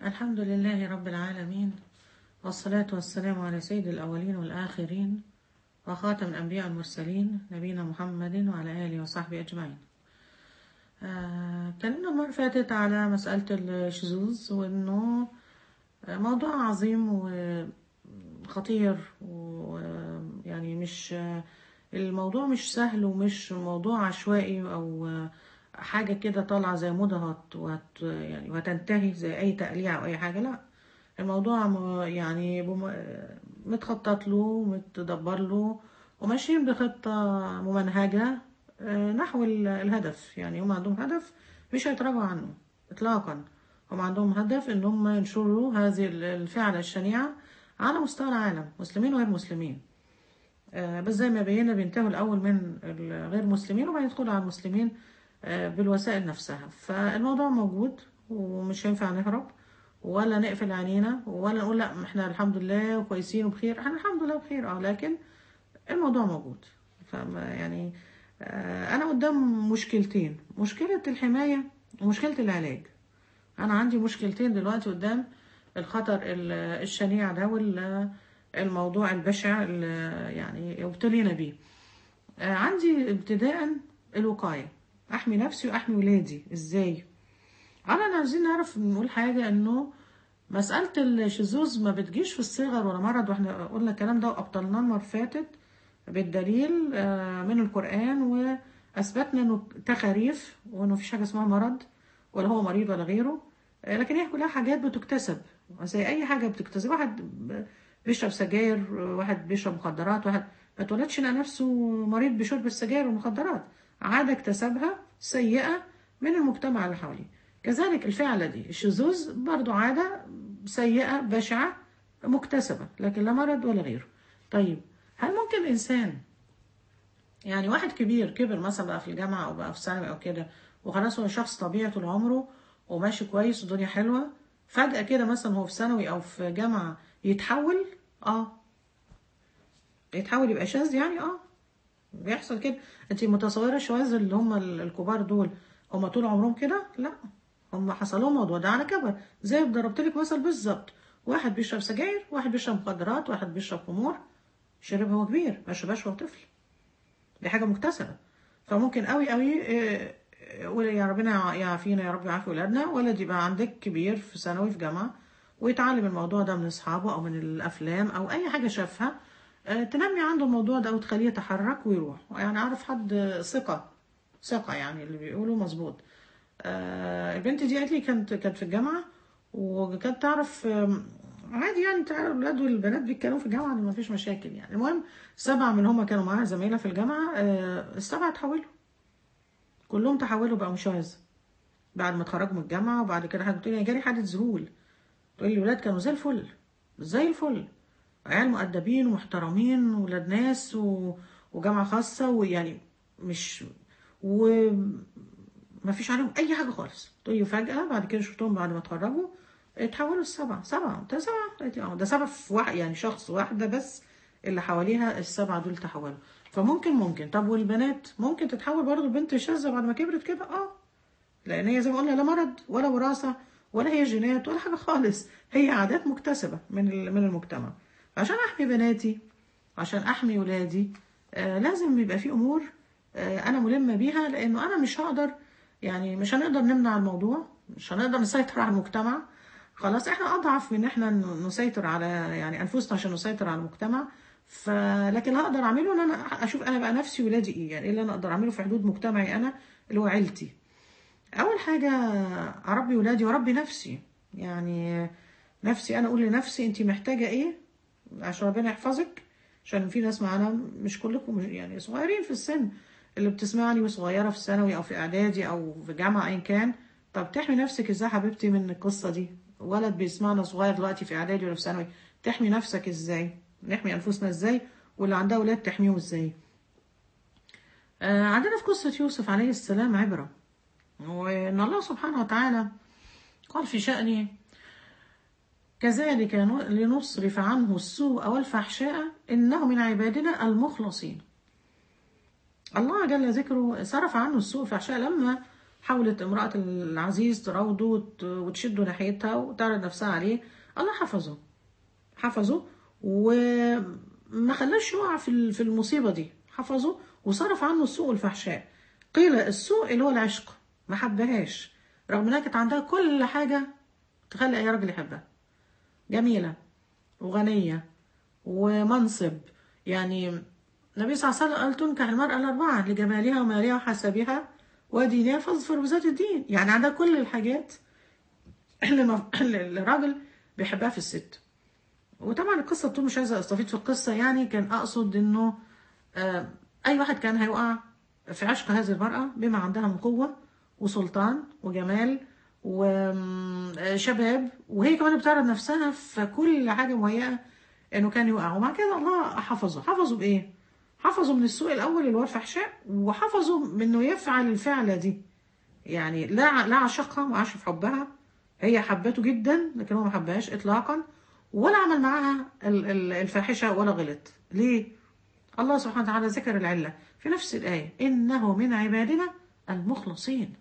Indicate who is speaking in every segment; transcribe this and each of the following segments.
Speaker 1: الحمد لله رب العالمين والصلاة والسلام على سيد الأولين والآخرين وخاتم الأنبياء والمرسلين نبينا محمد وعلى آله وصحبه أجمعين آه، اتكلمنا المرة اللي فاتت على مسألة الشذوذ وإنه موضوع عظيم وخطير ويعني مش الموضوع مش سهل ومش موضوع عشوائي أو حاجة كده طالعة زي موضة هت وهت يعني وهتنتهي زي أي تقليع أو أي حاجة لأ الموضوع م- يعني بم- متخطط له ومتدبر له وماشيين بخطة ممنهجة آه، نحو ال- الهدف يعني هم عندهم هدف مش هيتراجعوا عنه إطلاقا هم عندهم هدف إن هم ينشروا هذه ال- الفعلة الشنيعة على مستوى العالم مسلمين وغير مسلمين آه، بس زي ما بينا بينتهوا الأول من الغير مسلمين وبعدين يدخلوا على المسلمين آه، بالوسائل نفسها فالموضوع موجود ومش هينفع نهرب ولا نقفل عينينا ولا نقول لا احنا الحمد لله وكويسين وبخير احنا الحمد لله بخير اه لكن الموضوع موجود فما يعني آه، انا قدام مشكلتين مشكلة الحماية ومشكلة العلاج انا عندي مشكلتين دلوقتي قدام الخطر ال- الشنيع ده والموضوع البشع اللي يعني ابتلينا بيه آه، عندي ابتداء الوقاية احمي نفسي واحمي ولادي ازاي انا عايزين نعرف نقول حاجة انه مسألة الشذوذ ما بتجيش في الصغر ولا مرض واحنا قلنا الكلام ده وابطلناه المرة اللي فاتت بالدليل آه، من القرآن واثبتنا انه تخاريف وانه مفيش حاجة اسمها مرض ولا هو مريض ولا غيره آه، لكن هي كلها حاجات بتكتسب زي اي حاجة بتكتسب واحد ب- بيشرب سجاير واحد بيشرب مخدرات واحد ما اتولدش لقى نفسه مريض بشرب السجاير والمخدرات عادة اكتسبها سيئة من المجتمع اللي حواليه كذلك الفعلة دي الشذوذ برضو عادة سيئة بشعة مكتسبة لكن لا مرض ولا غيره طيب هل ممكن إنسان يعني واحد كبير كبر مثلا بقى في الجامعة أو بقى في ثانوي أو كده وخلاص هو شخص طبيعي طول عمره وماشي كويس والدنيا حلوة فجأة كده مثلا هو في ثانوي أو في جامعة يتحول اه يتحول يبقى شاذ يعني اه بيحصل كده انت متصوره الشواذ اللي هم ال- الكبار دول هم طول عمرهم كده لا هم حصل لهم موضوع ده على كبر زي ما ضربت لك مثل بالظبط واحد بيشرب سجاير واحد بيشرب مخدرات واحد بيشرب خمور شرب هو كبير ما شربش هو طفل دي حاجه مكتسبه فممكن قوي قوي إيه، يقول يا ربنا يعافينا يا رب يعافي ولادنا ولد يبقى عندك كبير في ثانوي في جامعه ويتعلم الموضوع ده من اصحابه او من الافلام او اي حاجه شافها آه، تنمي عنده الموضوع ده وتخليه يتحرك ويروح يعني اعرف حد ثقه ثقه يعني اللي بيقولوا مظبوط آه، البنت دي قالت لي كانت كانت في الجامعه وكانت تعرف آم، عادي يعني تعرف الولاد والبنات بيتكلموا في الجامعه ما فيش مشاكل يعني المهم سبعه من هم كانوا معاها زميله في الجامعه آه، السبعه اتحولوا كلهم تحولوا بقوا مشاذ بعد ما اتخرجوا من الجامعه وبعد كده حد بتقول لي جالي حاله ذهول تقول لي الولاد كانوا زي الفل زي الفل عيال مؤدبين ومحترمين ولاد ناس و... وجامعة خاصة ويعني مش وما فيش عليهم أي حاجة خالص تقول لي فجأة بعد كده شفتهم بعد ما اتخرجوا اتحولوا السبعة سبعة ده سبعة قالت لي اه ده سبعة في واحد يعني شخص واحدة بس اللي حواليها السبعة دول تحولوا فممكن ممكن طب والبنات ممكن تتحول برضه البنت شاذة بعد ما كبرت كده اه لان هي زي ما قلنا لا مرض ولا وراثه ولا هي جينات ولا حاجه خالص هي عادات مكتسبه من ال- من المجتمع عشان احمي بناتي عشان احمي ولادي آه لازم يبقى في امور آه انا ملمه بيها لانه انا مش هقدر يعني مش هنقدر نمنع الموضوع مش هنقدر نسيطر على المجتمع خلاص احنا اضعف من ان احنا ن- نسيطر على يعني انفسنا عشان نسيطر على المجتمع فلكن هقدر اعمله ان انا اشوف انا بقى نفسي ولادي ايه يعني ايه اللي انا اقدر اعمله في حدود مجتمعي انا اللي هو عيلتي اول حاجه اربي ولادي واربي نفسي يعني نفسي انا اقول لنفسي انت محتاجه ايه عشان ربنا يحفظك عشان في ناس معانا مش كلكم مش- يعني صغيرين في السن اللي بتسمعني وصغيره في ثانوي او في اعدادي او في جامعه ايا كان طب تحمي نفسك ازاي حبيبتي من القصه دي ولد بيسمعنا صغير دلوقتي في اعدادي ولا في ثانوي تحمي نفسك ازاي نحمي انفسنا ازاي واللي عندها ولاد تحميهم ازاي آه عندنا في قصه يوسف عليه السلام عبره وإن الله سبحانه وتعالى قال في شأنه كذلك لنصرف عنه السوء والفحشاء إنه من عبادنا المخلصين الله جل ذكره صرف عنه السوء والفحشاء لما حاولت امرأة العزيز تراوده وت- وتشده ناحيتها وتعرض نفسها عليه الله حفظه حفظه وما خلاش يقع في ال- في المصيبة دي حفظه وصرف عنه السوء والفحشاء قيل السوء اللي هو العشق ما حبهاش رغم انها كانت عندها كل حاجة تخلي اي راجل يحبها جميلة وغنية ومنصب يعني النبي صلى الله عليه وسلم قال تنكح المرأة الأربعة لجمالها ومالها وحسبها ودينها فاظفر بذات الدين يعني عندها كل الحاجات اللي ما- اللي الراجل بيحبها في الست وطبعا القصة طول مش عايزة استفيد في القصة يعني كان أقصد إنه آه، أي واحد كان هيقع في عشق هذه المرأة بما عندها من قوة وسلطان وجمال وشباب وهي كمان بتعرض نفسها في كل حاجة مهيئة إنه كان يقع ومع كده الله حفظه حفظه بإيه؟ حفظه من السوء الأول اللي هو الفحشاء وحفظه من إنه يفعل الفعلة دي يعني لا لا عشقها وعاش في حبها هي حبته جدا لكن هو ما حبهاش اطلاقا ولا عمل معاها ال- ال- الفاحشه ولا غلط ليه الله سبحانه وتعالى ذكر العله في نفس الايه انه من عبادنا المخلصين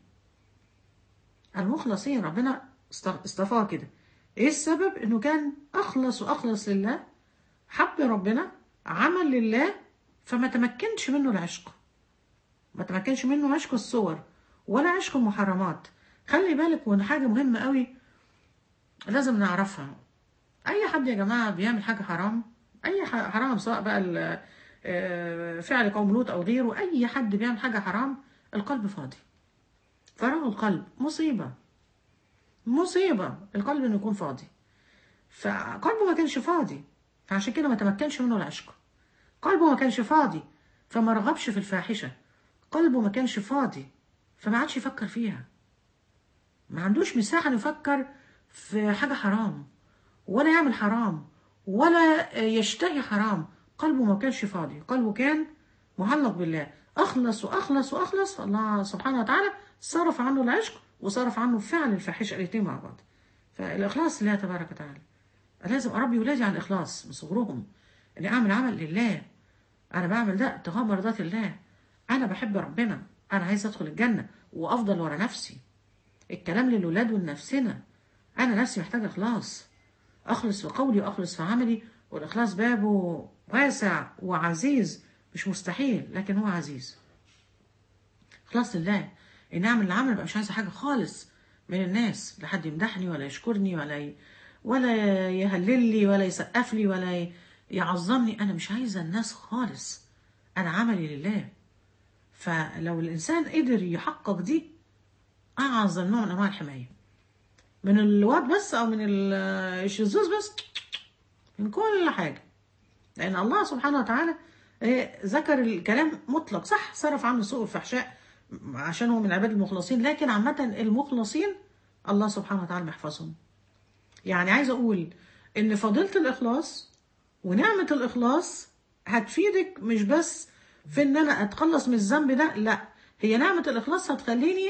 Speaker 1: المخلصين ربنا است- اصطفاه كده ايه السبب انه كان اخلص واخلص لله حب ربنا عمل لله فما تمكنش منه العشق ما تمكنش منه عشق الصور ولا عشق المحرمات خلي بالك من حاجة مهمة قوي لازم نعرفها أي حد يا جماعة بيعمل حاجة حرام أي ح- حرام سواء بقى ال- آه، فعل قوم لوط أو غيره أي حد بيعمل حاجة حرام القلب فاضي فراغ القلب مصيبة مصيبة القلب إنه يكون فاضي فقلبه ما كانش فاضي فعشان كده ما تمكنش منه العشق قلبه ما كانش فاضي فما رغبش في الفاحشة قلبه ما كانش فاضي فما عادش يفكر فيها ما عندوش مساحة إنه يفكر في حاجة حرام ولا يعمل حرام ولا يشتهي حرام قلبه ما كانش فاضي قلبه كان معلق بالله أخلص وأخلص وأخلص فالله سبحانه وتعالى صرف عنه العشق وصرف عنه فعل الفاحشة الاتنين مع بعض فالإخلاص لله تبارك وتعالى لازم أربي ولادي على الإخلاص من صغرهم إني أعمل عمل لله أنا بعمل ده ابتغاء مرضات الله أنا بحب ربنا أنا عايز أدخل الجنة وأفضل ورا نفسي الكلام للولاد ولنفسنا أنا نفسي محتاجة إخلاص أخلص في قولي وأخلص في عملي والإخلاص بابه واسع وعزيز مش مستحيل لكن هو عزيز إخلاص لله إن أعمل العمل بقى مش عايزة حاجة خالص من الناس لا حد يمدحني ولا يشكرني ولا ي... ولا يهلل لي ولا يسقف لي ولا ي... يعظمني أنا مش عايزة الناس خالص أنا عملي لله فلو الإنسان قدر يحقق دي أعظم نوع من أنواع الحماية من الواد بس أو من ال- الشذوذ بس من كل حاجة لأن الله سبحانه وتعالى إيه، ذكر الكلام مطلق صح صرف عنه سوء الفحشاء عشان هو من عباد المخلصين لكن عامة المخلصين الله سبحانه وتعالى محفظهم يعني عايز أقول إن فضيلة الإخلاص ونعمة الإخلاص هتفيدك مش بس في إن أنا أتخلص من الذنب ده لا هي نعمة الإخلاص هتخليني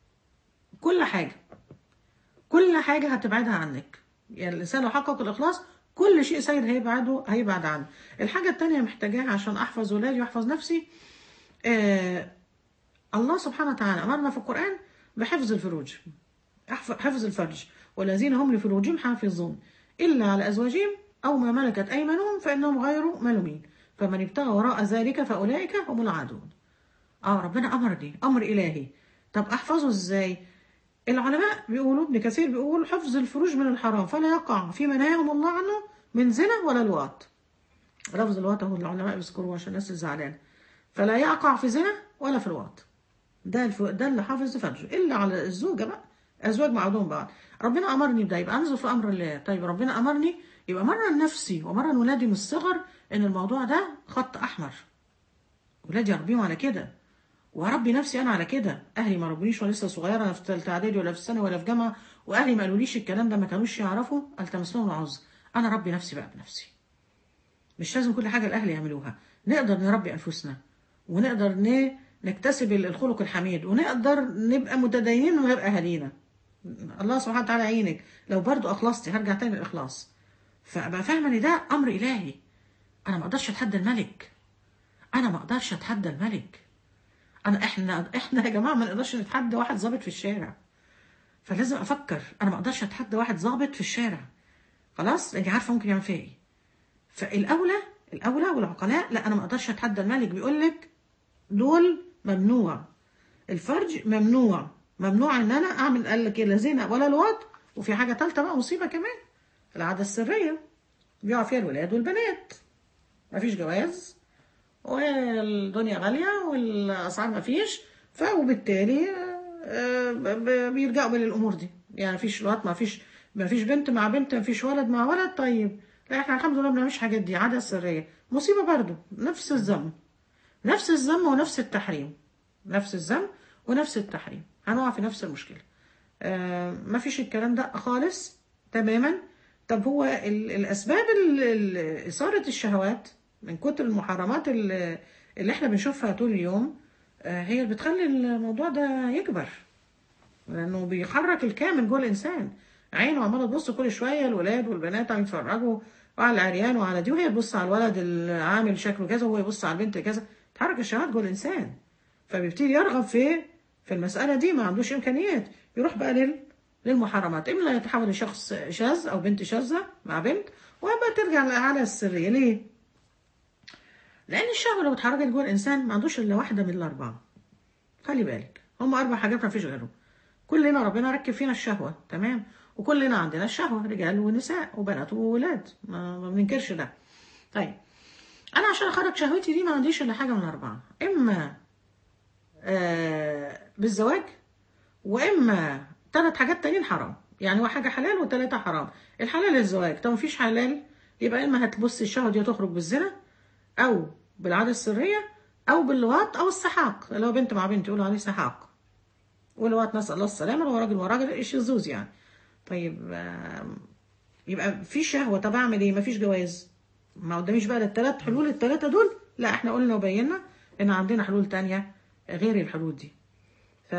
Speaker 1: كل حاجة كل حاجة هتبعدها عنك يعني الإنسان لو حقق الإخلاص كل شيء سيد هيبعده هيبعد عنه الحاجة التانية محتاجاها عشان أحفظ ولادي وأحفظ نفسي آه الله سبحانه وتعالى أمرنا في القرآن بحفظ الفروج أحف- حفظ الفرج والذين هم لفروجهم حافظون إلا على أزواجهم أو ما ملكت أيمانهم فإنهم غير ملومين فمن ابتغى وراء ذلك فأولئك هم العادون اه ربنا امرني امر الهي طب احفظه ازاي العلماء بيقولوا ابن كثير بيقول حفظ الفروج من الحرام فلا يقع فيما نهاهم الله عنه من زنا ولا لواط لفظ اللواط هو العلماء بيذكروه عشان الناس الزعلانه فلا يقع في زنا ولا في لواط ده الف... ده اللي حافظ فرجه الا على الزوجه بقى ازواج بعضهم بعض ربنا امرني بده يبقى انظر في امر الله طيب ربنا امرني يبقى مرن نفسي ومرن ولادي من الصغر ان الموضوع ده خط احمر ولادي اربيهم على كده واربي نفسي انا على كده اهلي ما ربونيش وانا لسه صغيره لا في ثالثه اعدادي ولا في السنه ولا في جامعه واهلي ما قالوليش الكلام ده ما كانوش يعرفوا التمس لهم العذر انا ربي نفسي بقى بنفسي مش لازم كل حاجه الاهل يعملوها نقدر نربي انفسنا ونقدر ن... نكتسب الخلق الحميد ونقدر نبقى متدينين من غير اهالينا الله سبحانه وتعالى يعينك لو برضو اخلصتي هرجع تاني للاخلاص فابقى فاهمه ان ده امر الهي انا ما اقدرش اتحدى الملك انا ما اقدرش اتحدى الملك انا احنا احنا يا جماعه ما نقدرش نتحدى واحد ظابط في الشارع فلازم افكر انا ما اقدرش اتحدى واحد ظابط في الشارع خلاص لاني عارفه ممكن يعمل فيا ايه فالاولى الاولى والعقلاء لا انا ما اقدرش اتحدى الملك بيقول لك دول ممنوع الفرج ممنوع ممنوع ان انا اعمل قال لك لا زنا ولا لواط وفي حاجه ثالثه بقى مصيبه كمان العاده السريه بيقع فيها الولاد والبنات مفيش جواز والدنيا غاليه والاسعار مفيش فوبالتالي آه، ب- ب- بيلجأوا للامور دي يعني مفيش لواط مفيش مفيش بنت مع بنت مفيش ولد مع ولد طيب لا احنا الحمد لله ما بنعملش الحاجات دي عاده سريه مصيبه برضو نفس الذنب نفس الذنب ونفس التحريم نفس الذنب ونفس التحريم هنقع في نفس المشكله آه ما فيش الكلام ده خالص تماما طب هو ال- الاسباب ال- ال- اثاره الشهوات من كتر المحرمات ال- اللي احنا بنشوفها طول اليوم آه هي اللي بتخلي الموضوع ده يكبر لانه بيحرك الكامل جوه الانسان عينه عماله تبص كل شويه الولاد والبنات عم يتفرجوا على العريان وعلى دي وهي تبص على الولد العامل شكله كذا وهو يبص على البنت كذا تحرك الشهوات جوه الانسان فبيبتدي يرغب في في المساله دي ما عندوش امكانيات يروح بقى لل للمحرمات اما يتحول لشخص شاذ او بنت شاذه مع بنت واما ترجع للعاده السريه ليه؟ لان الشهوه لو اتحركت جوه الانسان ما عندوش الا واحده من الاربعه خلي بالك هم اربع حاجات ما فيش غيرهم كلنا ربنا ركب فينا الشهوه تمام وكلنا عندنا الشهوه رجال ونساء وبنات وولاد ما, ما بننكرش ده طيب انا عشان اخرج شهوتي دي ما عنديش الا حاجه من الاربعه اما آه بالزواج واما ثلاث حاجات تانيين حرام يعني هو حاجه حلال وثلاثه حرام الحلال الزواج طب مفيش حلال يبقى اما هتبص الشهوه دي تخرج بالزنا او بالعاده السريه او باللواط او السحاق اللي هو بنت مع بنت يقولوا عليه سحاق واللواط نسال الله السلامه هو راجل وراجل شذوذ يعني طيب آم، يبقى في شهوه طب اعمل ايه مفيش جواز ما قداميش بقى الثلاث حلول الثلاثه دول لا احنا قلنا وبينا ان عندنا حلول تانية غير الحلول دي ف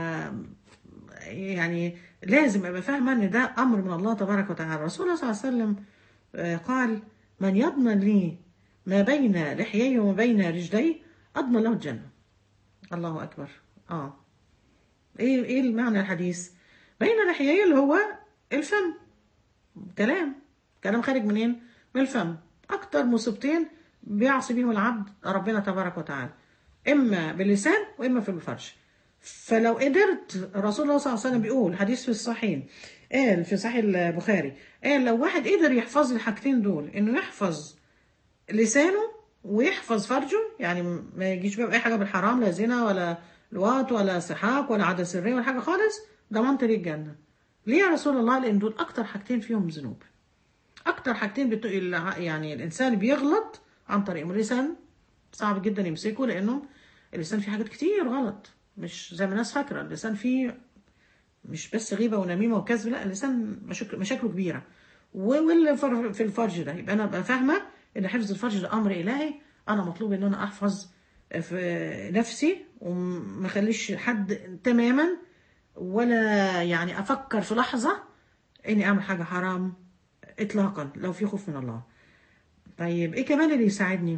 Speaker 1: يعني لازم ابقى فاهمه ان ده امر من الله تبارك وتعالى الرسول صلى الله عليه وسلم آه، قال من يضمن لي ما بين لحيي وما بين رجلي اضمن له الجنه الله اكبر اه ايه ايه المعنى الحديث بين لحيي اللي هو الفم كلام كلام خارج منين من الفم اكتر مصيبتين بيعصي بيهم العبد ربنا تبارك وتعالى اما باللسان واما في الفرج فلو قدرت الرسول الله صلى الله عليه وسلم بيقول حديث في الصحيحين قال في صحيح البخاري قال لو واحد قدر يحفظ الحاجتين دول انه يحفظ لسانه ويحفظ فرجه يعني ما يجيش بقى اي حاجه بالحرام لا زنا ولا لواط ولا سحاق ولا عاده سريه ولا حاجه خالص ضمنت ليه الجنه ليه يا رسول الله لان دول اكتر حاجتين فيهم ذنوب اكتر حاجتين بتو... يعني الانسان بيغلط عن طريقهم اللسان صعب جدا يمسكه لانه اللسان فيه حاجات كتير غلط مش زي ما الناس فاكره اللسان فيه مش بس غيبه ونميمه وكذب لا اللسان مشاكل مشاكله كبيره واللي فر- في الفرج ده يبقى انا ابقى فاهمه ان حفظ الفرج ده امر الهي انا مطلوب ان انا احفظ في نفسي وما اخليش حد تماما ولا يعني افكر في لحظه اني اعمل حاجه حرام اطلاقا لو في خوف من الله طيب ايه كمان اللي يساعدني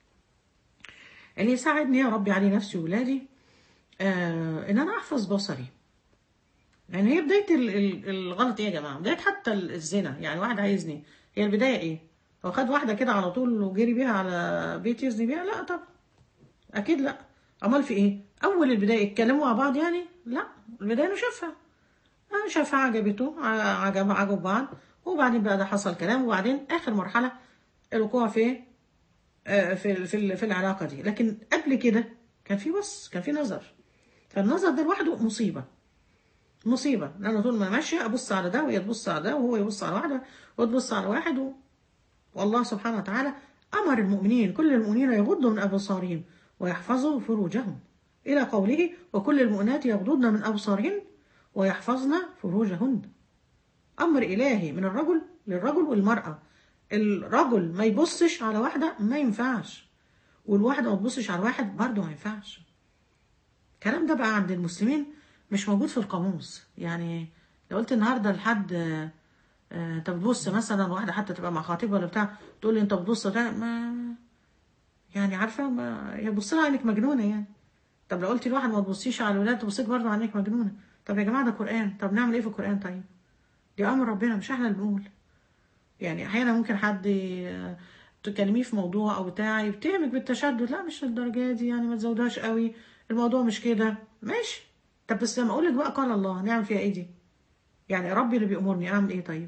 Speaker 1: اللي يساعدني يا ربي علي نفسي وولادي آه ان انا احفظ بصري يعني هي بدايه ال- ال- الغلط ايه يا جماعه بدايه حتى ال- الزنا يعني واحد عايزني هي البدايه ايه هو خد واحده كده على طول وجري بيها على بيت يزني بيها لا طبعا اكيد لا امال في ايه اول البدايه يتكلموا مع بعض يعني لا البدايه انه شافها آه، شافها عجبته ع- عجب عجب بعض وبعدين بقى ده حصل كلام وبعدين اخر مرحله الوقوع في آه، في في ال- في العلاقه دي لكن قبل كده كان في بص كان في نظر فالنظر ده لوحده مصيبه مصيبه لأن طول ما أنا ماشيه ابص على ده وهي تبص على ده وهو يبص على واحده وتبص على واحد و... والله سبحانه وتعالى امر المؤمنين كل المؤمنين يغضوا من ابصارهم ويحفظوا فروجهم الى قوله وكل المؤمنات يغضضن من ابصارهن ويحفظن فروجهن امر الهي من الرجل للرجل والمراه الرجل ما يبصش على واحده ما ينفعش والواحده ما تبصش على واحد برضه ما ينفعش الكلام ده بقى عند المسلمين مش موجود في القاموس يعني لو قلت النهارده لحد آه، آه، انت بتبص مثلا واحده حتى تبقى مع خطيب ولا بتاع تقول لي انت بتبص ده ما يعني عارفه ما هي بتبص لها عينك مجنونه يعني طب لو قلت لواحد ما تبصيش على الولاد تبصيك برضه عليك مجنونه طب يا جماعه ده قران طب نعمل ايه في القران طيب دي امر ربنا مش احنا اللي بنقول يعني احيانا ممكن حد ي- تكلميه في موضوع او بتاع يتهمك بالتشدد لا مش للدرجه دي يعني ما تزودهاش قوي الموضوع مش كده ماشي طب بس لما اقول لك بقى قال الله نعمل فيها ايه دي يعني ربي اللي بيأمرني اعمل ايه طيب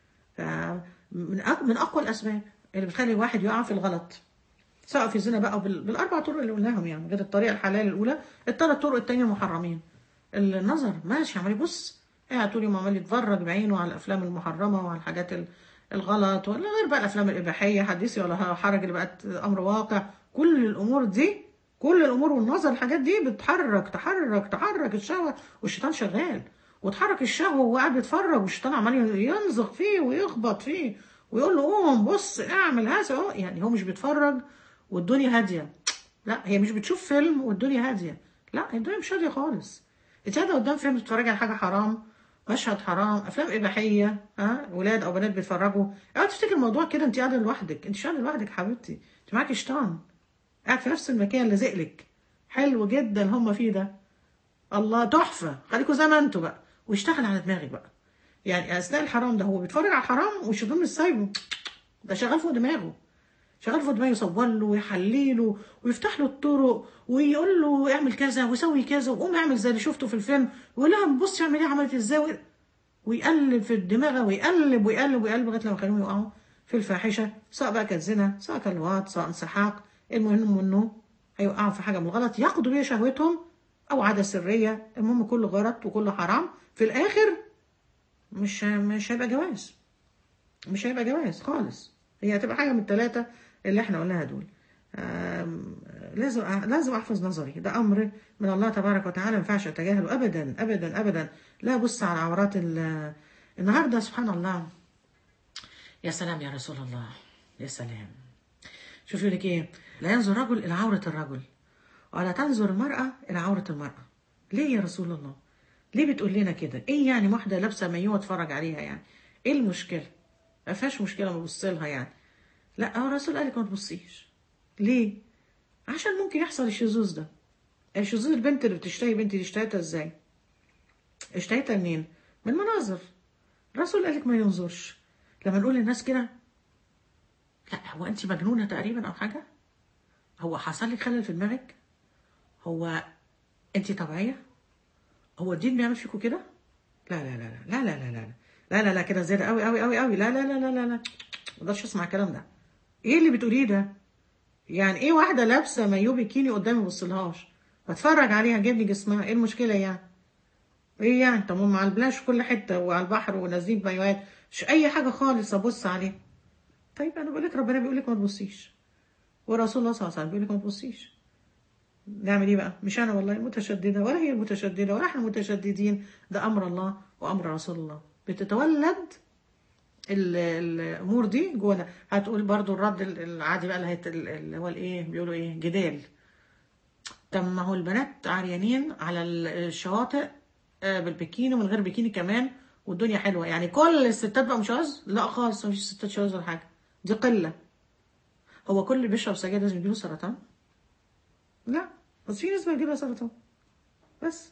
Speaker 1: فمن أق- من اقوى الاسباب اللي بتخلي الواحد يقع في الغلط سواء في الزنا بقى أو بال- بالاربع طرق اللي قلناهم يعني غير الطريقه الحلال الاولى الثلاث طرق التانية محرمين النظر ماشي عمال يبص قاعد طول اليوم عمال يتفرج بعينه على الافلام المحرمه وعلى الحاجات ال- الغلط ولا غير بقى الافلام الاباحيه حديثي ولا حرج اللي بقت امر واقع كل الامور دي كل الامور والنظر الحاجات دي بتحرك تحرك تحرك الشهوه والشيطان شغال وتحرك الشهوه وهو قاعد بيتفرج والشيطان عمال ينزغ فيه ويخبط فيه ويقول له قوم بص اعمل هذا أهو. يعني هو مش بيتفرج والدنيا هاديه لا هي مش بتشوف فيلم والدنيا هاديه لا الدنيا مش هاديه خالص انت قاعده قدام فيلم بتتفرجي على حاجه حرام مشهد حرام افلام اباحيه ها ولاد او بنات بيتفرجوا اوعي تفتكر الموضوع كده انت قاعده لوحدك انت مش قاعده لوحدك يا حبيبتي انت معاكي شيطان قاعد في نفس المكان لازق لك حلو جدا اللي هم فيه ده الله تحفه خليكوا زي ما انتوا بقى واشتغل على دماغك بقى يعني اثناء الحرام ده هو بيتفرج على الحرام والشيطان مش سايبه ده شغال فوق دماغه شغال فوق دماغه يصور له ويحلي له ويفتح له الطرق ويقول له اعمل كذا وسوي كذا وقوم اعمل زي اللي شفته في الفيلم ويقول لها بص اعمل ايه عملت ازاي ويقلب في الدماغ ويقلب ويقلب ويقلب لغايه لما يخليهم يقعوا في الفاحشه سواء بقى كانت زنا سواء كان لواط سواء انسحاق المهم انه هيوقعوا في حاجه من الغلط ياخدوا بيها شهوتهم او عاده سريه المهم كله غلط وكله حرام في الاخر مش مش هيبقى جواز مش هيبقى جواز خالص هي هتبقى حاجه من الثلاثه اللي احنا قلناها دول آم، لازم لازم احفظ نظري ده امر من الله تبارك وتعالى ما ينفعش اتجاهله ابدا ابدا ابدا لا بص على عورات ال- النهارده سبحان الله يا سلام يا رسول الله يا سلام شوف يقول لك ايه لا ينظر رجل الى عوره الرجل ولا تنظر المراه الى عوره المراه ليه يا رسول الله ليه بتقول لنا كده ايه يعني واحده لابسه مايوه اتفرج عليها يعني ايه المشكله ما فيهاش مشكله ما ابص لها يعني لا هو الرسول قال لك ما تبصيش ليه عشان ممكن يحصل الشذوذ ده الشذوذ البنت اللي بتشتهي بنتي دي اشتهيتها ازاي اشتهيتها منين من مناظر الرسول قال لك ما ينظرش لما نقول للناس كده لا هو انت مجنونه تقريبا او حاجه هو حصل لك خلل في دماغك هو انت طبيعيه هو الدين بيعمل فيكم كده لا لا لا لا لا لا لا لا لا لا لا كده زيادة قوي قوي قوي قوي لا لا لا لا لا لا ما اقدرش اسمع الكلام ده ايه اللي بتقوليه ده يعني ايه واحده لابسه مايو بيكيني قدامي ما بصلهاش بتفرج عليها جبني جسمها ايه المشكله يعني ايه يعني طب هم على البلاش في كل حته وعلى البحر ونازلين بمايوهات مش اي حاجه خالص ابص عليها طيب انا بقول لك ربنا بيقول لك ما تبصيش ورسول الله صلى الله عليه وسلم بيقول لك ما تبصيش نعمل ايه بقى مش انا والله المتشدده ولا هي المتشدده ولا احنا المتشددين ده امر الله وامر رسول الله بتتولد ال- الامور دي جوانا هتقول برضو الرد ال- العادي بقى اللي هيت- اللي هو الايه بيقولوا ايه جدال طب ما هو البنات عريانين على الشواطئ آه، بالبكيني ومن غير بكيني كمان والدنيا حلوه يعني كل الستات بقى مش شواذ لا خالص مفيش ستات شواذ ولا حاجه دي قله هو كل اللي بيشرب سجاير لازم يجيله سرطان لا بس في ناس بيجيلها سرطان بس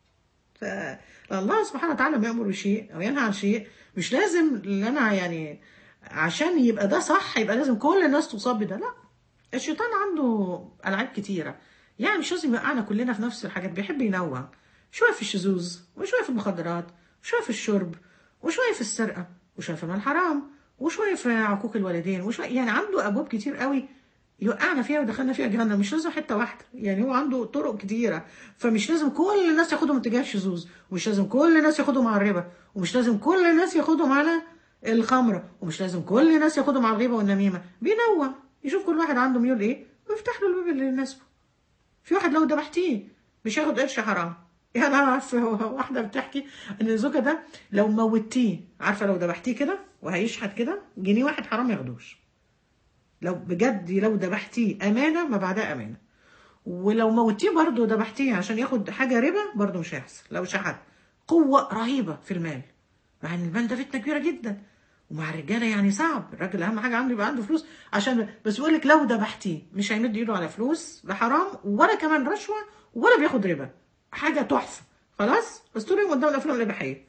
Speaker 1: فالله سبحانه وتعالى ما يأمر بشيء أو ينهى عن شيء مش لازم اللي أنا يعني عشان يبقى ده صح يبقى لازم كل الناس تصاب بده لا الشيطان عنده ألعاب كتيرة يعني مش لازم يوقعنا كلنا في نفس الحاجات بيحب ينوع شوية في الشذوذ وشوية في المخدرات وشوية في الشرب وشوية في السرقة وشوية في المال الحرام وشوية في عقوق الوالدين وشوية يعني عنده أبواب كتير قوي يوقعنا فيها ودخلنا فيها جهنم مش لازم حته واحده يعني هو عنده طرق كتيره فمش لازم كل الناس ياخدهم اتجاه الشذوذ ومش لازم كل الناس ياخدهم على الربا ومش لازم كل الناس ياخدهم على الخمره ومش لازم كل الناس ياخدهم على الغيبه والنميمه بينوع يشوف كل واحد عنده ميول ايه ويفتح له الباب اللي يناسبه في واحد لو ذبحتيه مش هياخد قرش حرام يعني انا عارفه واحده بتحكي ان الزوجه ده لو موتيه عارفه لو ذبحتيه كده وهيشحت كده جنيه واحد حرام ياخدوش لو بجد لو ذبحتيه امانه ما بعدها امانه ولو موتيه برضه ذبحتيه عشان ياخد حاجه ربا برضه مش هيحصل لو شحت قوه رهيبه في المال مع ان المال ده فتنه كبيره جدا ومع الرجاله يعني صعب الراجل اهم حاجه عنده يبقى عنده فلوس عشان بس بيقول لك لو ذبحتيه مش هيمد ايده على فلوس بحرام ولا كمان رشوه ولا بياخد ربا حاجه تحفه خلاص بس طول اليوم قدام الافلام الاباحيه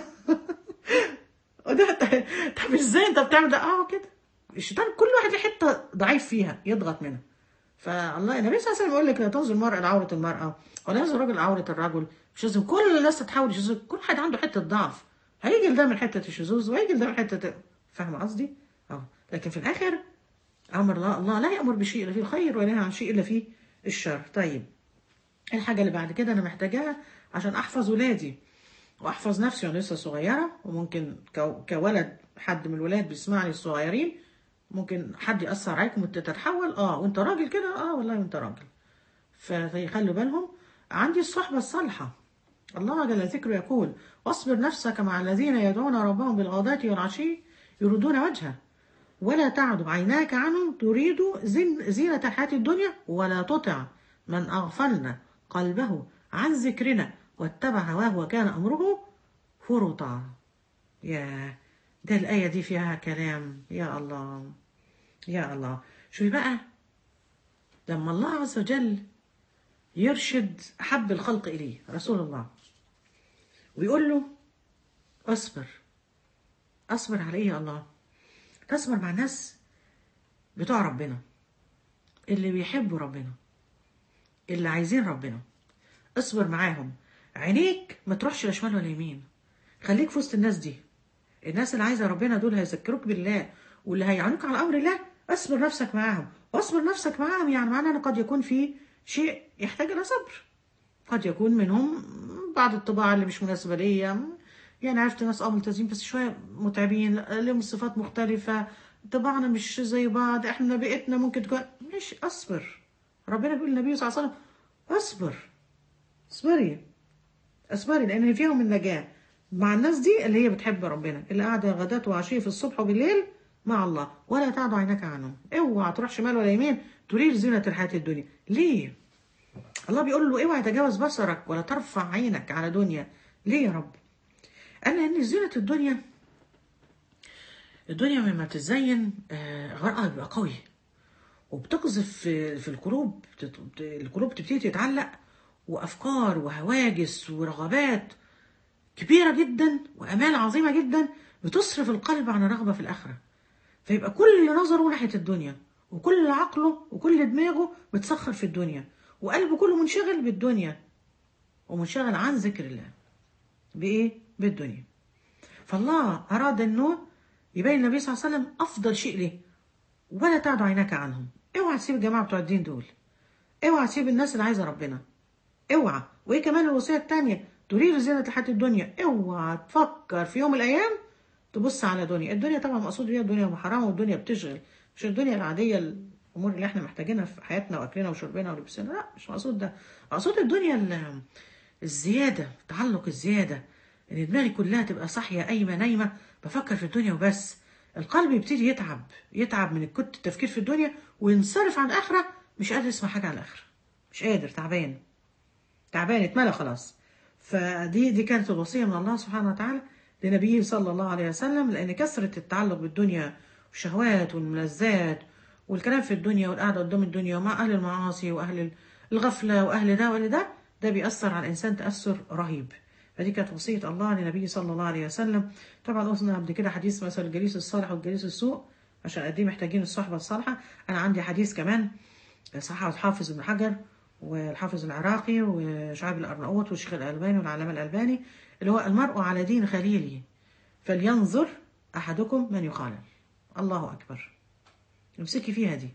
Speaker 1: وده طب ازاي انت بتعمل ده اه كده الشيطان كل واحد له حته ضعيف فيها يضغط منها فالله النبي صلى الله عليه وسلم يقول لك لا تنظر المرأة لعورة المرأة ولا ينظر الرجل لعورة الرجل مش لازم كل الناس تتحول شذوذ كل واحد عنده حتة ضعف هيجي ده من حتة الشذوذ وهيجي ده من حتة فاهمة قصدي؟ اه لكن في الآخر أمر الله الله لا يأمر بشيء إلا فيه الخير ولا ينهى عن شيء إلا فيه الشر طيب الحاجة اللي بعد كده أنا محتاجاها عشان أحفظ ولادي وأحفظ نفسي وأنا لسه صغيرة وممكن كو- كولد حد من الولاد بيسمعني الصغيرين ممكن حد يأثر عليكم وانت تتحول اه وانت راجل كده اه والله وانت راجل فيخلوا بالهم عندي الصحبة الصالحة الله جل ذكره يقول واصبر نفسك مع الذين يدعون ربهم بالغداة والعشي يريدون وجهه ولا تعد عيناك عنهم تريد زين زينة الحياة الدنيا ولا تطع من أغفلنا قلبه عن ذكرنا واتبع هواه وكان أمره فرطا يا ده الآية دي فيها كلام يا الله يا الله شوفي بقى لما الله عز وجل يرشد أحب الخلق إليه رسول الله ويقول له اصبر اصبر على ايه يا الله تصبر مع الناس بتوع ربنا اللي بيحبوا ربنا اللي عايزين ربنا اصبر معاهم عينيك ما تروحش لا شمال ولا يمين خليك في وسط الناس دي الناس اللي عايزه ربنا دول هيذكروك بالله واللي هيعانوك على امر الله اصبر نفسك معاهم واصبر نفسك معاهم يعني معناه ان قد يكون في شيء يحتاج الى صبر قد يكون منهم بعض الطباع اللي مش مناسبة ليا يعني عرفت ناس اه ملتزمين بس شوية متعبين لهم صفات مختلفة طباعنا مش زي بعض احنا بيئتنا ممكن تكون مش اصبر ربنا بيقول للنبي صلى الله عليه وسلم اصبر اصبري اصبري لان فيهم النجاة مع الناس دي اللي هي بتحب ربنا اللي قاعدة غداة وعشية في الصبح وبالليل مع الله ولا تعد عينك عنهم اوعى تروح شمال ولا يمين تريد زينة الحياة الدنيا ليه الله بيقول له اوعى تجاوز بصرك ولا ترفع عينك على دنيا ليه يا رب قال ان زينة الدنيا الدنيا لما بتزين آه، غرقها بيبقى قوي وبتقذف في في القلوب بتت- بت- القلوب تبتدي تتعلق وافكار وهواجس ورغبات كبيره جدا وامال عظيمه جدا بتصرف القلب عن الرغبه في الاخره فيبقى كل نظره ناحيه الدنيا وكل عقله وكل دماغه متسخر في الدنيا وقلبه كله منشغل بالدنيا ومنشغل عن ذكر الله بايه بالدنيا فالله اراد انه يبين النبي صلى الله عليه وسلم افضل شيء ليه ولا تعد عينك عنهم اوعى تسيب الجماعه بتوع الدين دول اوعى تسيب الناس اللي عايزه ربنا اوعى وايه كمان الوصيه التانية تريد زينة الحياة الدنيا اوعى تفكر في يوم من الايام تبص على دنيا الدنيا طبعا مقصود بيها الدنيا حرام والدنيا بتشغل مش الدنيا العادية الامور اللي احنا محتاجينها في حياتنا واكلنا وشربنا ولبسنا لا مش مقصود ده مقصود الدنيا ال- الزيادة تعلق الزيادة ان دماغي كلها تبقى صاحية قايمة نايمة بفكر في الدنيا وبس القلب يبتدي يتعب يتعب من كت التفكير في الدنيا وينصرف عن الاخرة مش قادر يسمع حاجة عن الاخرة مش قادر تعبان تعبان اتملى خلاص فدي دي كانت الوصية من الله سبحانه وتعالى لنبيه صلى الله عليه وسلم لأن كثرة التعلق بالدنيا والشهوات والملذات والكلام في الدنيا والقعدة قدام الدنيا ومع أهل المعاصي وأهل الغفلة وأهل ده وأهل ده ده بيأثر على الإنسان تأثر رهيب فدي كانت وصية الله لنبيه صلى الله عليه وسلم طبعا قلنا قبل كده حديث مثلا الجليس الصالح والجليس السوء عشان قد ايه محتاجين الصحبة الصالحة أنا عندي حديث كمان صححه الحافظ ابن حجر والحافظ العراقي وشعيب الأرناؤوط والشيخ الألباني والعلامة الألباني اللي هو المرء على دين خليله فلينظر أحدكم من يخالل الله أكبر امسكي فيها دي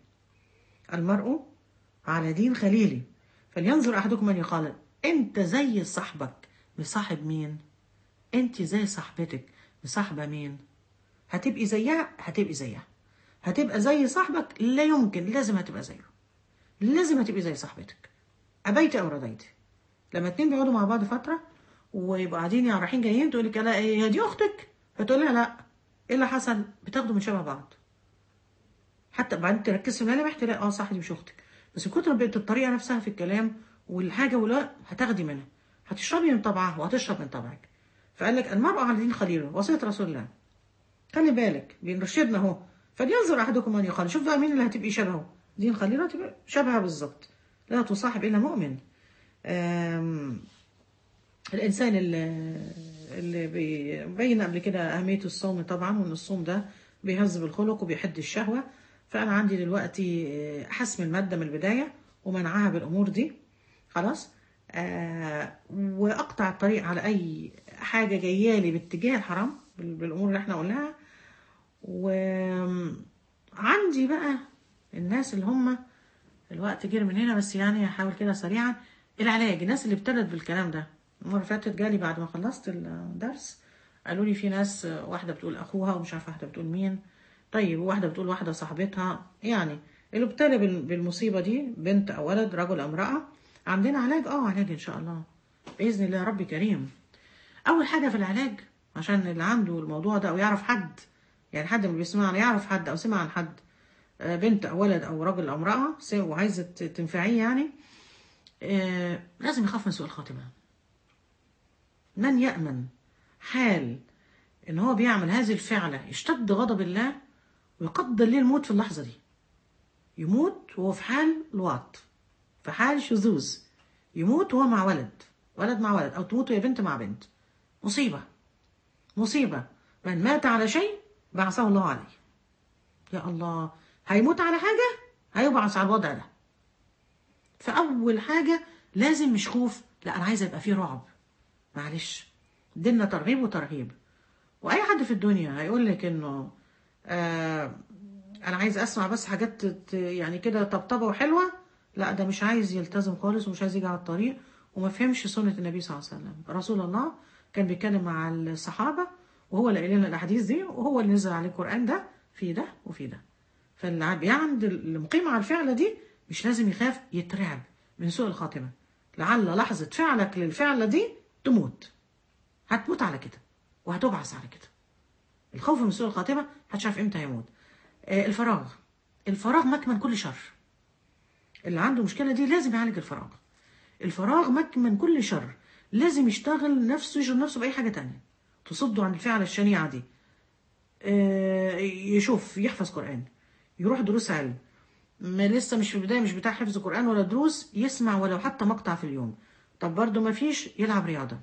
Speaker 1: المرء على دين خليله فلينظر أحدكم من يخالل أنت زي صاحبك مصاحب مين أنت زي صاحبتك مصاحبة مين هتبقي زيها هتبقي زيها هتبقى زي صاحبك لا يمكن لازم هتبقى زيه لازم هتبقي زي صاحبتك أبيت أو رضيتي لما اتنين بيقعدوا مع بعض فترة ويبقوا قاعدين يعني رايحين جايين تقول لك لا هي دي أختك فتقول لها لا إيه اللي حصل بتاخدوا من شبه بعض حتى بعدين تركز في الملامح تلاقي اه صح دي مش أختك بس من كتر ما بقت الطريقة نفسها في الكلام والحاجة ولا هتاخدي منها هتشربي من طبعها وهتشرب من طبعك فقال لك المرء على دين خليله وصية رسول الله خلي بالك بيرشدنا اهو فلينظر احدكم من يقال شوف بقى مين اللي هتبقي شبهه دي نخلينا تبقى شبهها بالظبط لا تصاحب الا مؤمن آم، الانسان اللي اللي بي- بين قبل كده اهميه الصوم طبعا وان الصوم ده بيهذب الخلق وبيحد الشهوه فانا عندي دلوقتي آه، حسم الماده من البدايه ومنعها بالامور دي خلاص آه واقطع الطريق على اي حاجه جايه لي باتجاه الحرام بال- بالامور اللي احنا قلناها وعندي بقى الناس اللي هم الوقت جري من هنا بس يعني هحاول كده سريعا العلاج الناس اللي ابتلت بالكلام ده المره اللي فاتت جالي بعد ما خلصت الدرس قالوا لي في ناس واحده بتقول اخوها ومش عارفه واحده بتقول مين طيب وواحده بتقول واحده صاحبتها يعني اللي ابتلى بال- بالمصيبه دي بنت او ولد رجل او امراه عندنا علاج اه علاج ان شاء الله باذن الله ربي كريم اول حاجه في العلاج عشان اللي عنده الموضوع ده او يعرف حد يعني حد من اللي بيسمعنا يعرف حد او سمع عن حد آه، بنت او ولد او رجل او امراه س- وعايزه ت- تنفعيه يعني آه، لازم يخاف من سوء الخاتمه من يامن حال ان هو بيعمل هذه الفعله يشتد غضب الله ويقدر ليه الموت في اللحظه دي يموت وهو في حال لواط في حال شذوذ يموت وهو مع ولد ولد مع ولد او تموت وهي بنت مع بنت مصيبه مصيبه من مات على شيء بعثه الله عليه يا الله هيموت على حاجه هيبعث على الوضع ده فاول حاجه لازم مش خوف لا انا عايزه يبقى فيه رعب معلش ديننا ترغيب وترهيب واي حد في الدنيا هيقول لك انه آه انا عايز اسمع بس حاجات تت- يعني كده طبطبه وحلوه لا ده مش عايز يلتزم خالص ومش عايز يجي على الطريق وما فهمش سنه النبي صلى الله عليه وسلم رسول الله كان بيتكلم مع الصحابه وهو اللي قايل لنا الاحاديث دي وهو اللي نزل عليه القران ده في ده وفي ده فاللي بيعند المقيم على الفعله دي مش لازم يخاف يترعب من سوء الخاتمه لعل لحظه فعلك للفعله دي تموت هتموت على كده وهتبعث على كده الخوف من سوء الخاتمه محدش عارف امتى هيموت آه، الفراغ الفراغ مكمن كل شر اللي عنده المشكله دي لازم يعالج الفراغ الفراغ مكمن كل شر لازم يشتغل نفسه يشغل نفسه باي حاجه تانية تصده عن الفعله الشنيعه دي آه، يشوف يحفظ قران يروح دروس علم ما لسه مش في البدايه مش بتاع حفظ قران ولا دروس يسمع ولو حتى مقطع في اليوم طب برضه ما فيش يلعب رياضه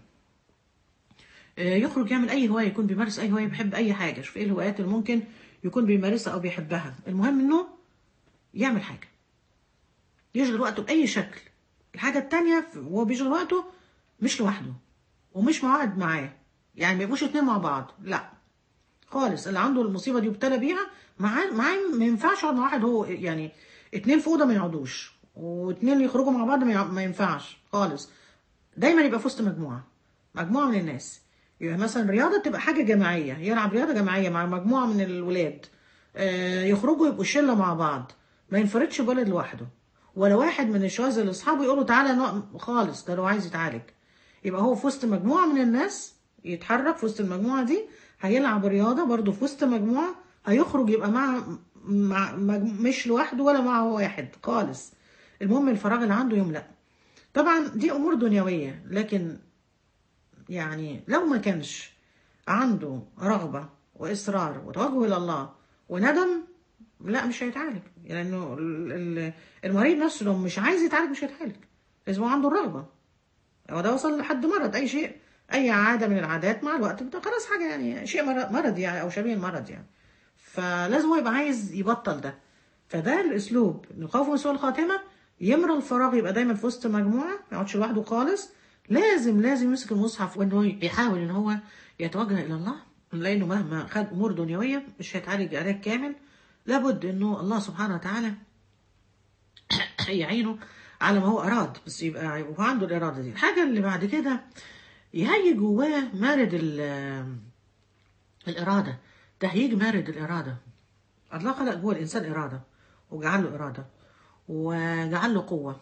Speaker 1: آه، يخرج يعمل اي هوايه يكون بيمارس اي هوايه بيحب اي حاجه شوف ايه الهوايات اللي ممكن يكون بيمارسها او بيحبها المهم انه يعمل حاجه يشغل وقته باي شكل الحاجه التانية وهو بيشغل وقته مش لوحده ومش موعد معاه يعني ما يبقوش اتنين مع بعض لا خالص اللي عنده المصيبه دي وابتلى بيها معاه معاه ما ينفعش يقعد مع واحد هو يعني اتنين في اوضه ما يقعدوش واتنين يخرجوا مع بعض ما يع- ما ينفعش خالص دايما يبقى في وسط مجموعه مجموعه من الناس يبقى مثلا رياضه تبقى حاجه جماعيه يلعب رياضه جماعيه مع مجموعه من الولاد آه، يخرجوا يبقوا شله مع بعض ما ينفردش بولد لوحده ولا واحد من الشواذ اللي اصحابه يقولوا تعالى نق- خالص ده لو عايز يتعالج يبقى هو في وسط مجموعه من الناس يتحرك في وسط المجموعه دي هيلعب رياضه برضه في وسط مجموعه هيخرج يبقى مع مع مج- مش لوحده ولا مع واحد خالص المهم الفراغ اللي عنده يملأ طبعا دي امور دنيويه لكن يعني لو ما كانش عنده رغبة وإصرار وتوجه إلى الله وندم لا مش هيتعالج لأنه ال- ال- المريض نفسه لو مش عايز يتعالج مش هيتعالج لازم هو عنده الرغبة هو ده وصل لحد مرض أي شيء أي عادة من العادات مع الوقت بتبقى خلاص حاجة يعني شيء مرض مرض يعني أو شبيه المرض يعني فلازم هو يبقى عايز يبطل ده فده الاسلوب إن الخوف من سوء الخاتمه يمرى الفراغ يبقى دايما في وسط مجموعه ما يقعدش لوحده خالص لازم لازم يمسك المصحف وانه يحاول ان هو يتوجه الى الله لانه مهما خد امور دنيويه مش هيتعالج علاج كامل لابد انه الله سبحانه وتعالى يعينه على ما هو اراد بس يبقى يبقى عنده الاراده دي الحاجه اللي بعد كده يهيج جواه مارد ال- الاراده تهيج مارد الاراده الله خلق جوه الانسان اراده وجعل له اراده وجعل له قوه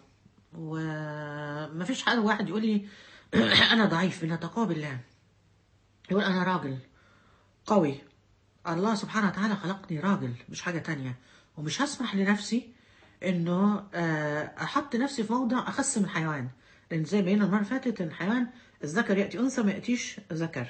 Speaker 1: وما فيش حد واحد يقول لي انا ضعيف من تقوى بالله يقول انا راجل قوي الله سبحانه وتعالى خلقني راجل مش حاجه تانية ومش هسمح لنفسي انه آه، احط نفسي في موضع اخس من الحيوان لان زي ما قلنا المره اللي فاتت ان الحيوان الذكر ياتي انثى ما ياتيش ذكر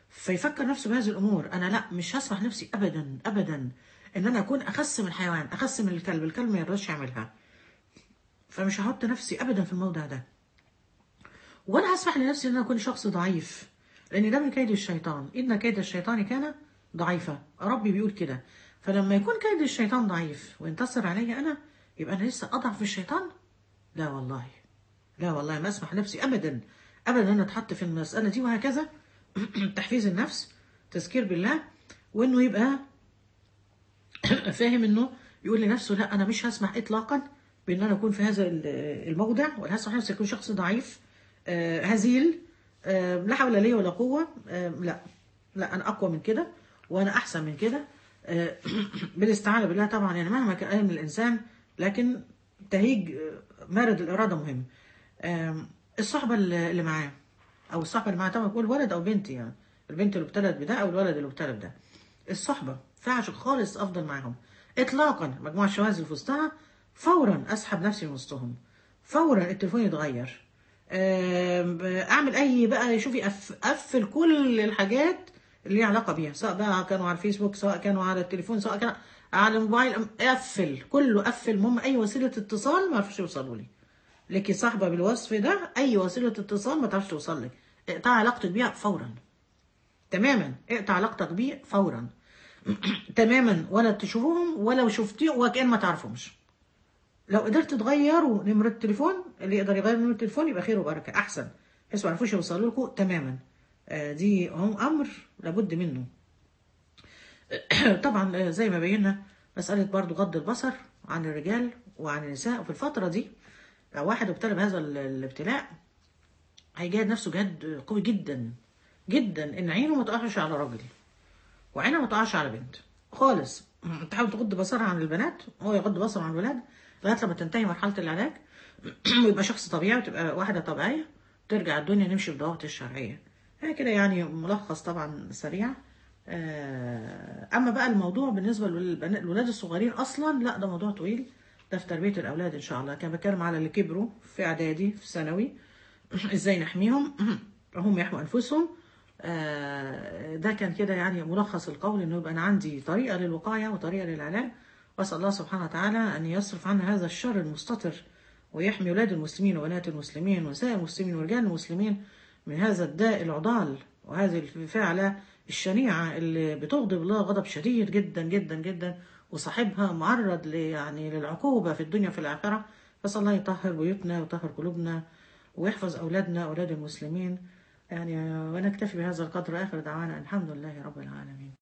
Speaker 1: فيفكر نفسه بهذه الامور انا لا مش هسمح نفسي ابدا ابدا ان انا اكون اخس من الحيوان اخس من الكلب الكلب ما يرضاش يعملها فمش هحط نفسي ابدا في الموضع ده ولا هسمح لنفسي ان انا اكون شخص ضعيف لان ده من كيد الشيطان ان كيد الشيطان كان ضعيفا ربي بيقول كده فلما يكون كيد الشيطان ضعيف وينتصر علي انا يبقى انا لسه اضعف في الشيطان لا والله لا والله ما اسمح نفسي ابدا ابدا ان انا اتحط في المساله دي وهكذا تحفيز النفس تذكير بالله وانه يبقى فاهم انه يقول لنفسه لا انا مش هسمح اطلاقا بان انا اكون في هذا الموضع ولا هسمح نفسي اكون شخص ضعيف آه هزيل آه لا حول لي ولا قوه آه لا لا انا اقوى من كده وانا احسن من كده آه بالاستعانه بالله طبعا يعني مهما كان من الانسان لكن تهيج مارد الاراده مهم آه الصحبه اللي معاه او الصحبه اللي معاه طبعا بقول ولد او بنت يعني البنت اللي ابتلت بده او الولد اللي ابتلى بده الصحبه فيهاش خالص افضل معاهم اطلاقا مجموعه الشواذ اللي في وسطها فورا اسحب نفسي من وسطهم فورا التليفون يتغير اعمل اي بقى شوفي اقفل كل الحاجات اللي ليها علاقه بيها سواء بقى كانوا على الفيسبوك سواء كانوا على التليفون سواء كان على الموبايل قفل كله قفل المهم اي وسيله اتصال ما عرفش يوصلوا لي لكي صاحبه بالوصف ده اي وسيله اتصال ما تعرفش توصل لك اقطع علاقتك بيها فورا تماما اقطع علاقتك بيه فورا تماما ولا تشوفوهم ولو شفتيهم وكأن ما تعرفهمش لو قدرت تغيروا نمرة التليفون اللي يقدر يغير نمرة التليفون يبقى خير وبركة أحسن بحيث ما يعرفوش يوصلوا لكم تماما آه دي هم أمر لابد منه طبعا زي ما بينا مسألة برضو غض البصر عن الرجال وعن النساء وفي الفترة دي لو واحد ابتلى بهذا الابتلاء هيجاهد نفسه جهاد قوي جدا جدا ان عينه ما تقعش على راجل وعينه ما تقعش على بنت خالص تحاول تغض بصرها عن البنات هو يغض بصره عن الولاد لغايه لما تنتهي مرحله العلاج ويبقى شخص طبيعي وتبقى واحده طبيعيه ترجع الدنيا نمشي بالضوابط الشرعيه هي كده يعني ملخص طبعا سريع اما بقى الموضوع بالنسبه للولاد الصغيرين اصلا لا ده موضوع طويل ده في تربيه الاولاد ان شاء الله كان بتكلم على اللي كبروا في اعدادي في ثانوي ازاي نحميهم هم يحموا انفسهم ده كان كده يعني ملخص القول انه يبقى انا عندي طريقه للوقايه وطريقه للعلاج واسال الله سبحانه وتعالى ان يصرف عنا هذا الشر المستتر ويحمي اولاد المسلمين وبنات المسلمين ونساء المسلمين ورجال المسلمين من هذا الداء العضال وهذه الفعله الشنيعه اللي بتغضب الله غضب شديد جدا جدا جدا وصاحبها معرض يعني للعقوبه في الدنيا وفي الاخره فاسال الله يطهر بيوتنا ويطهر قلوبنا ويحفظ اولادنا اولاد المسلمين يعني ونكتفي بهذا القدر اخر دعوانا الحمد لله رب العالمين